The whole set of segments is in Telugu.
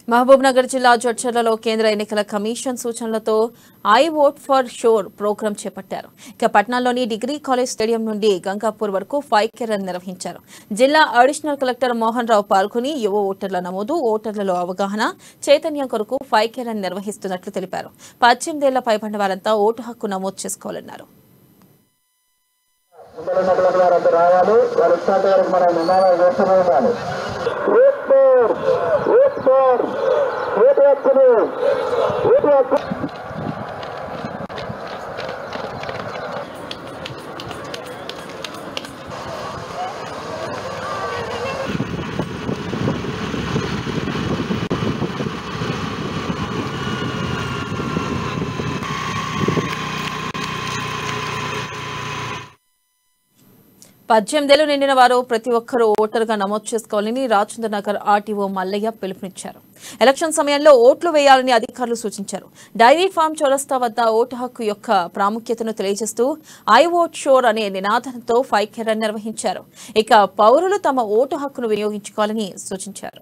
మహబూబ్ నగర్ జిల్లా జడ్చర్లలో కేంద్ర ఎన్నికల కమిషన్ సూచనలతో I vote for sure programme చేపట్టారు ఇక పట్నాల్లోని డిగ్రీ కాలేజ్ స్టేడియం నుండి గంగాపూర్ వరకు ఫైవ్ కే రన్ నిర్వహించారు జిల్లా అడిషనల్ కలెక్టర్ మోహన్ రావు పాల్గొని యువ ఓటర్ల నమోదు ఓటర్లలో అవగాహన చైతన్యం కొరకు ఫైవ్ కే రన్ నిర్వహిస్తున్నట్లు తెలిపారు పద్దెనిమిదేళ్ల పైబడిన వారంతా ఓటు హక్కు నమోదు చేసుకోవాలన్నారు ముందున్న కలెక్టర్ గారు అంతా రావాలి వారు వచ్చేంత వరకు మనం నినాదాలు చేస్తూనే ఉండాలి vote for vote for vote హక్కును ఓటు హక్కు పద్దెనిమిదేళ్లు నిండిన వారు ప్రతి ఒక్కరూ ఓటరుగా నమోదు చేసుకోవాలని రాజేంద్ర నగర్ ఆర్టీఓ మల్లయ్య పిలుపునిచ్చారు ఎలక్షన్ సమయంలో ఓట్లు వేయాలని అధికారులు సూచించారు డైరీ ఫామ్ చౌరస్తా వద్ద ఓటు హక్కు యొక్క ప్రాముఖ్యతను తెలియజేస్తూ ఐ ఓట్ షోర్ అనే నినాదంతో ఫైవ్ కెరన్ నిర్వహించారు ఇక పౌరులు తమ ఓటు హక్కును వినియోగించుకోవాలని సూచించారు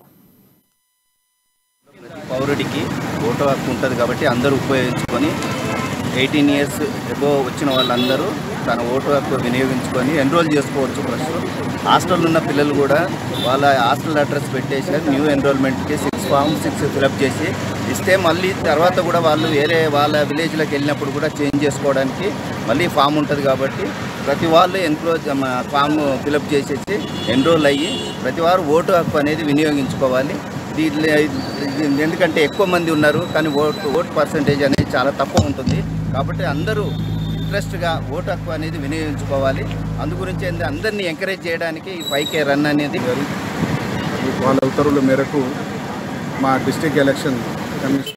పౌరుడికి ఓటు హక్కు ఉంటుంది కాబట్టి అందరూ ఉపయోగించుకొని ఎయిటీన్ ఇయర్స్ ఎబో వచ్చిన వాళ్ళందరూ తన ఓటు హక్కు వినియోగించుకొని ఎన్రోల్ చేసుకోవచ్చు ప్రస్తుతం హాస్టల్ ఉన్న పిల్లలు కూడా వాళ్ళ హాస్టల్ అడ్రస్ పెట్టేసి న్యూ ఎన్రోల్మెంట్కి సిక్స్ ఫామ్ సిక్స్ ఫిలప్ చేసి ఇస్తే మళ్ళీ తర్వాత కూడా వాళ్ళు వేరే వాళ్ళ విలేజ్లోకి వెళ్ళినప్పుడు కూడా చేంజ్ చేసుకోవడానికి మళ్ళీ ఫామ్ ఉంటుంది కాబట్టి ప్రతి వాళ్ళు ఎన్క్లోజ్ ఫామ్ ఫిలప్ చేసేసి ఎన్రోల్ అయ్యి ప్రతి వారు ఓటు హక్కు అనేది వినియోగించుకోవాలి దీంట్లో ఇది ఎందుకంటే ఎక్కువ మంది ఉన్నారు కానీ ఓటు ఓటు పర్సంటేజ్ అనేది చాలా తక్కువ ఉంటుంది కాబట్టి అందరూ ఇంట్రెస్ట్గా ఓటు హక్కు అనేది వినియోగించుకోవాలి అందుగురించి ఏంది అందరినీ ఎంకరేజ్ చేయడానికి ఈ ఫైవ్ కే రన్ అనేది వాళ్ళ ఉత్తర్వుల మేరకు మా డిస్టిక్ ఎలక్షన్ కమిషన్